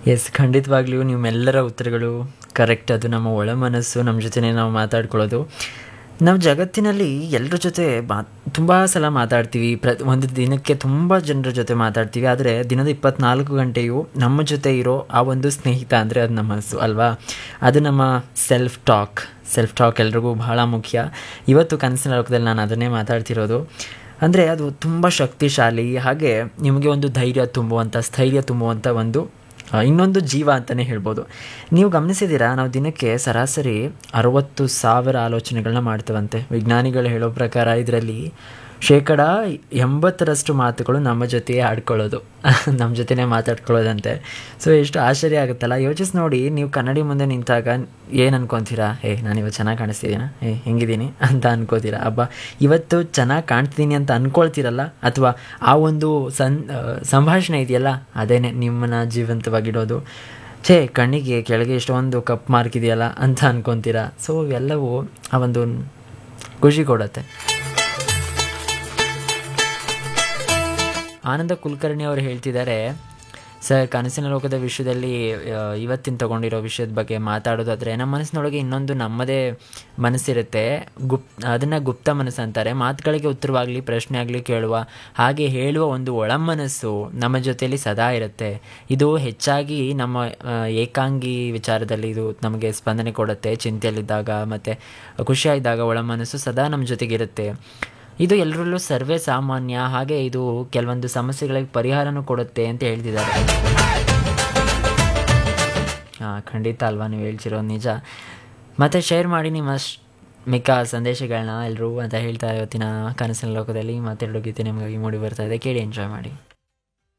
S ಖಂಡಿತವಾಗ್ಲೂ ನಿಮ್ಮೆಲ್ಲರ ಉತ್ತರಗಳು ಕರೆಕ್ಟ್ ಅದು ನಮ್ಮ ಒಳ ಮನಸ್ಸು ನಮ್ಮ ಜೊತೆನೇ ನಾವು ಮಾತಾಡ್ಕೊಳ್ಳೋದು ನಾವು ಜಗತ್ತಿನಲ್ಲಿ ಎಲ್ಲರ ಜೊತೆ ಮಾ ತುಂಬ ಸಲ ಮಾತಾಡ್ತೀವಿ ಪ್ರ ಒಂದು ದಿನಕ್ಕೆ ತುಂಬ ಜನರ ಜೊತೆ ಮಾತಾಡ್ತೀವಿ ಆದರೆ ದಿನದ ಇಪ್ಪತ್ನಾಲ್ಕು ಗಂಟೆಯು ನಮ್ಮ ಜೊತೆ ಇರೋ ಆ ಒಂದು ಸ್ನೇಹಿತ ಅಂದರೆ ಅದು ನಮ್ಮ ಮನಸ್ಸು ಅಲ್ವಾ ಅದು ನಮ್ಮ ಸೆಲ್ಫ್ ಟಾಕ್ ಸೆಲ್ಫ್ ಟಾಕ್ ಎಲ್ರಿಗೂ ಬಹಳ ಮುಖ್ಯ ಇವತ್ತು ಕನಸಿನ ಲೋಕದಲ್ಲಿ ನಾನು ಅದನ್ನೇ ಮಾತಾಡ್ತಿರೋದು ಅಂದರೆ ಅದು ತುಂಬ ಶಕ್ತಿಶಾಲಿ ಹಾಗೆ ನಿಮಗೆ ಒಂದು ಧೈರ್ಯ ತುಂಬುವಂಥ ಸ್ಥೈರ್ಯ ತುಂಬುವಂಥ ಒಂದು ಆ, ಇನ್ನೊಂದು ಜೀವ ಅಂತಲೇ ಹೇಳ್ಬೋದು ನೀವು ಗಮನಿಸಿದ್ದೀರಾ ನಾವು ದಿನಕ್ಕೆ ಸರಾಸರಿ ಅರವತ್ತು ಸಾವಿರ ಆಲೋಚನೆಗಳನ್ನ ಮಾಡ್ತೇವಂತೆ ವಿಜ್ಞಾನಿಗಳು ಹೇಳೋ ಪ್ರಕಾರ ಇದರಲ್ಲಿ ಶೇಕಡ ಎಂಬತ್ತರಷ್ಟು ಮಾತುಗಳು ನಮ್ಮ ಜೊತೆಯೇ ಆಡ್ಕೊಳ್ಳೋದು ನಮ್ಮ ಜೊತೆನೇ ಮಾತಾಡ್ಕೊಳ್ಳೋದಂತೆ ಸೊ ಎಷ್ಟು ಆಶ್ಚರ್ಯ ಆಗುತ್ತಲ್ಲ ಯೋಚಿಸಿ ನೋಡಿ ನೀವು ಕನ್ನಡಿ ಮುಂದೆ ನಿಂತಾಗ ಏನು ಅನ್ಕೊತೀರಾ ಏ ನಾನು ಇವತ್ತು ಚೆನ್ನಾಗಿ ಕಾಣಿಸ್ತಿದ್ದೀನ ಏ ಹೆಂಗಿದ್ದೀನಿ ಅಂತ ಅನ್ಕೋತೀರಾ ಅಬ್ಬಾ ಇವತ್ತು ಚೆನ್ನಾಗಿ ಕಾಣ್ತಿದ್ದೀನಿ ಅಂತ ಅನ್ಕೊಳ್ತೀರಲ್ಲ ಅಥವಾ ಆ ಒಂದು ಸನ್ ಆ, ಸಂಭಾಷಣೆ ಇದೆಯಲ್ಲ ಅದೇನೆ ನಿಮ್ಮನ್ನ ಜೀವಂತವಾಗಿಡೋದು ಛೇ ಕಣ್ಣಿಗೆ ಕೆಳಗೆ ಎಷ್ಟೊಂದು ಕಪ್ ಮಾರ್ಕ್ ಇದೆಯಲ್ಲ ಅಂತ ಅನ್ಕೊತೀರಾ ಸೊ ಇವೆಲ್ಲವೂ ಆ ಒಂದು ಖುಷಿ ಕೊಡುತ್ತೆ ಆನಂದ ಕುಲಕರ್ಣಿ ಅವರು ಹೇಳ್ತಿದ್ದಾರೆ ಸರ್ ಕನಸಿನ ಲೋಕದ ವಿಷಯದಲ್ಲಿ ಆ, ಇವತ್ತಿನ ತಗೊಂಡಿರೋ ವಿಷಯದ ಬಗ್ಗೆ ಮಾತಾಡೋದಾದರೆ ನಮ್ಮ ಮನಸ್ಸಿನೊಳಗೆ ಇನ್ನೊಂದು ನಮ್ಮದೇ ಮನಸ್ಸಿರುತ್ತೆ ಗುಪ್ ಅದನ್ನು ಗುಪ್ತ ಮನಸ್ಸು ಅಂತಾರೆ ಮಾತುಗಳಿಗೆ ಉತ್ತರವಾಗಲಿ ಪ್ರಶ್ನೆ ಆಗಲಿ ಕೇಳುವ ಹಾಗೆ ಹೇಳುವ ಒಂದು ಒಳಮನಸ್ಸು ನಮ್ಮ ಜೊತೆಯಲ್ಲಿ ಸದಾ ಇರುತ್ತೆ ಇದು ಹೆಚ್ಚಾಗಿ ನಮ್ಮ ಆ, ಏಕಾಂಗಿ ವಿಚಾರದಲ್ಲಿ ಇದು ನಮಗೆ ಸ್ಪಂದನೆ ಕೊಡುತ್ತೆ ಚಿಂತೆಯಲ್ಲಿದ್ದಾಗ ಮತ್ತು ಖುಷಿಯಾಗಿದ್ದಾಗ ಒಳಮನಸ್ಸು ಸದಾ ನಮ್ಮ ಜೊತೆಗಿರುತ್ತೆ ಇದು ಎಲ್ಲರಲ್ಲೂ ಸರ್ವೇ ಸಾಮಾನ್ಯ ಹಾಗೆ ಇದು ಕೆಲವೊಂದು ಸಮಸ್ಯೆಗಳಿಗೆ ಪರಿಹಾರನೂ ಕೊಡುತ್ತೆ ಅಂತ ಹೇಳ್ತಿದ್ದಾರೆ ಹಾಂ ಖಂಡಿತ ಅಲ್ವಾ ನೀವು ಹೇಳ್ತಿರೋ ನಿಜ ಮತ್ತು ಶೇರ್ ಮಾಡಿ ನಿಮ್ಮ ಸ್- ಮಿಕ್ಕ ಸಂದೇಶಗಳನ್ನ ಎಲ್ಲರೂ ಅಂತ ಹೇಳ್ತಾ ಇವತ್ತಿನ ಕನಸಿನ ಲೋಕದಲ್ಲಿ ಮಾತೆರಡು ಗೀತೆ ನಿಮಗಾಗಿ ಮೂಡಿ ಬರ್ತಾ ಇದೆ ಕೇಳಿ ಎಂಜಾಯ್ ಮಾಡಿ